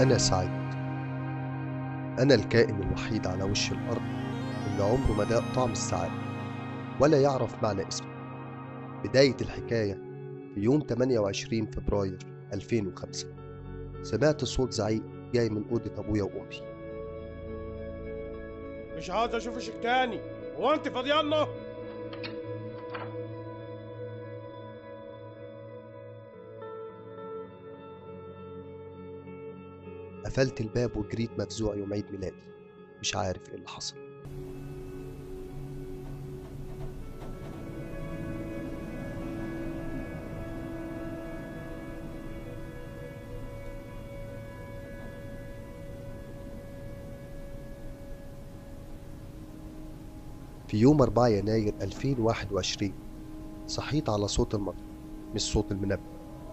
أنا سعيد أنا الكائن الوحيد على وش الأرض اللي عمره ما داق طعم السعادة ولا يعرف معنى اسمه بداية الحكاية في يوم 28 فبراير 2005 سمعت صوت زعيق جاي من أوضة أبويا وأمي مش عاوز اشوفك تاني هو انت فاضيانه قفلت الباب وجريت مفزوع يوم عيد ميلادي مش عارف ايه اللي حصل في يوم 4 يناير 2021 صحيت على صوت المطر مش صوت المنبه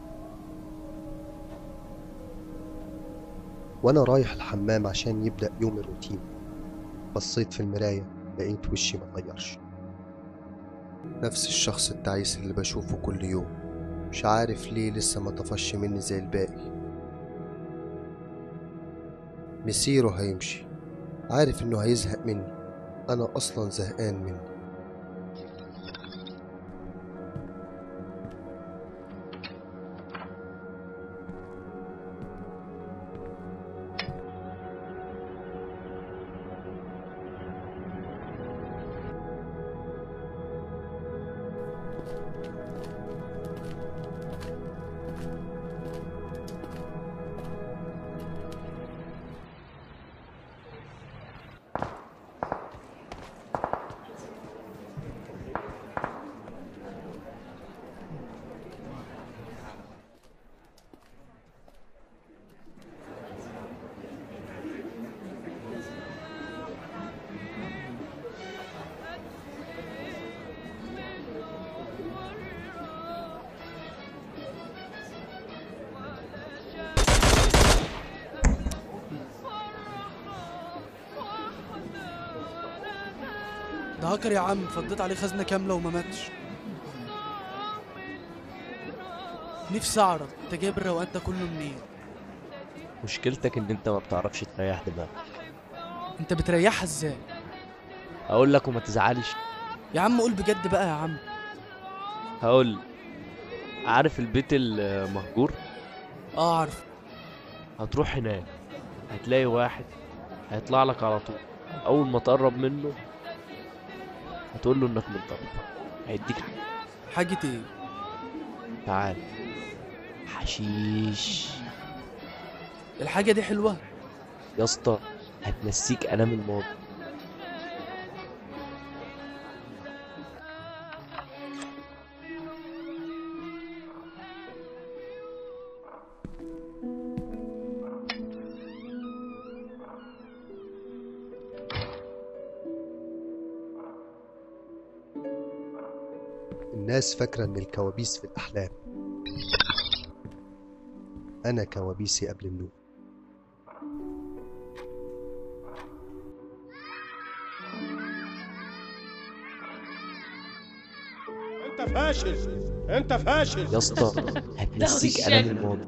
وأنا رايح الحمام عشان يبدأ يوم الروتين بصيت في المراية لقيت وشي متغيرش نفس الشخص التعيس اللي بشوفه كل يوم مش عارف ليه لسه ما طفش مني زي الباقي مسيره هيمشي عارف انه هيزهق مني انا اصلا زهقان منه ده هاكر يا عم فضيت عليه خزنة كاملة وما ماتش نفسي اعرف انت جايب الروقان ده كله منين مشكلتك ان انت ما بتعرفش تريح دماغك انت بتريحها ازاي هقول لك وما تزعلش يا عم قول بجد بقى يا عم هقول عارف البيت المهجور اه عارف هتروح هناك هتلاقي واحد هيطلع لك على طول اول ما تقرب منه هتقول له انك من طرف هيديك حاجة. حاجة ايه تعال حشيش الحاجة دي حلوة يا اسطى هتنسيك الام الماضي الناس فاكرة إن الكوابيس في الأحلام أنا كوابيسي قبل النوم انت فاشل انت فاشل يا اسطى هتنسيك الام الماضي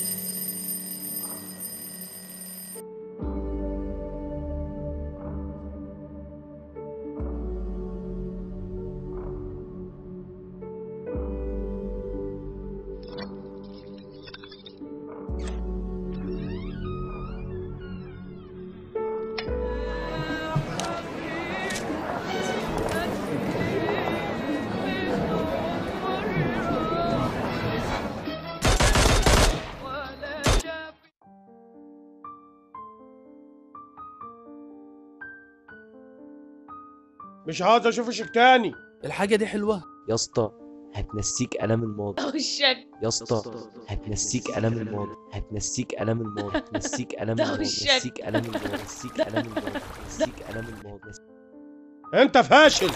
مش عاوز اشوفك تاني الحاجة دي حلوة يا اسطى هتنسيك الام الماضي Oh shit. يا اسطى هتنسيك الام الماضي هتنسيك الام الماضي هتنسيك الام الماضي shit. هتنسيك الام الماضي هتنسيك الام الماضي هتنسيك الام الماضي انت فاشل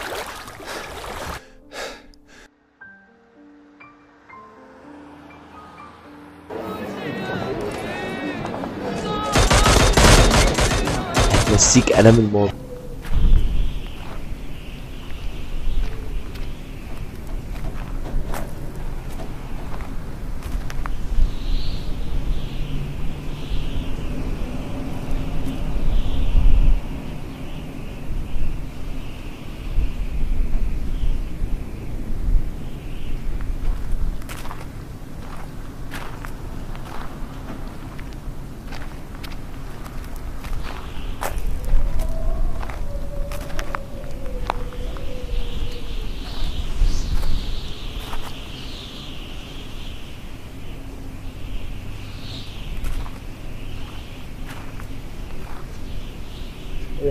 هتنسيك الام الماضي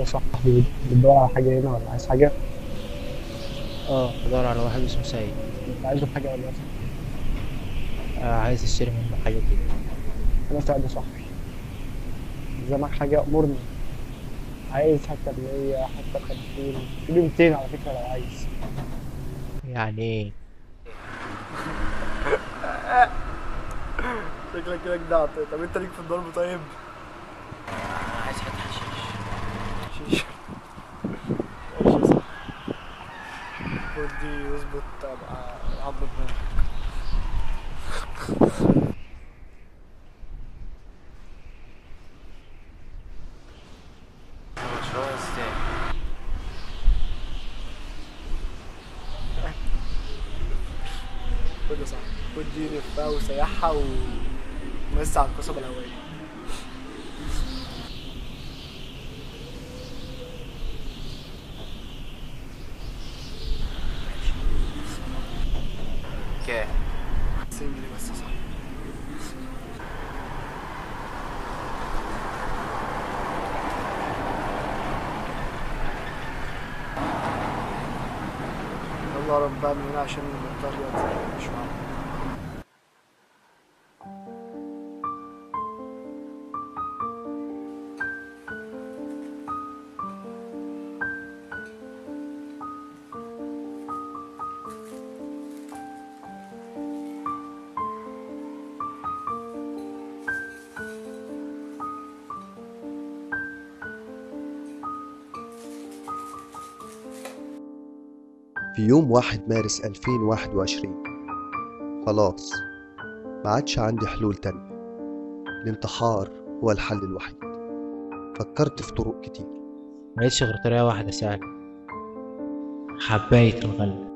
يا صاحبي بتدور على حاجة هنا ولا عايز حاجة؟ اه بدور على واحد اسمه سيد انت عايزه في حاجة ولا لا؟ آه عايز اشتري منه حاجة كده انا سعد يا صاحبي اذا معاك حاجة امرني عايز حتى المية حتى الخمسين في لي 200 على فكرة لو عايز يعني ايه شكلك كده جدع طب انت ليك في الضرب طيب؟ عايز حد حشيش شيش ماشي يا صاحبي خد دي واظبط ابقى عض دماغك شوية ازاي خد يا صاحبي خد دي لفها وسيحها ومس على القصبة الهوائية كام 90 جنيه بس يا صاحبي يلا اعرف بقى من هنا عشان المنطقة دلوقتي مش معانا في يوم 1 مارس 2021 خلاص ما عادش عندي حلول تانية الانتحار هو الحل الوحيد فكرت في طرق كتير ملقتش غير طريقة واحدة سهلة حباية الغلة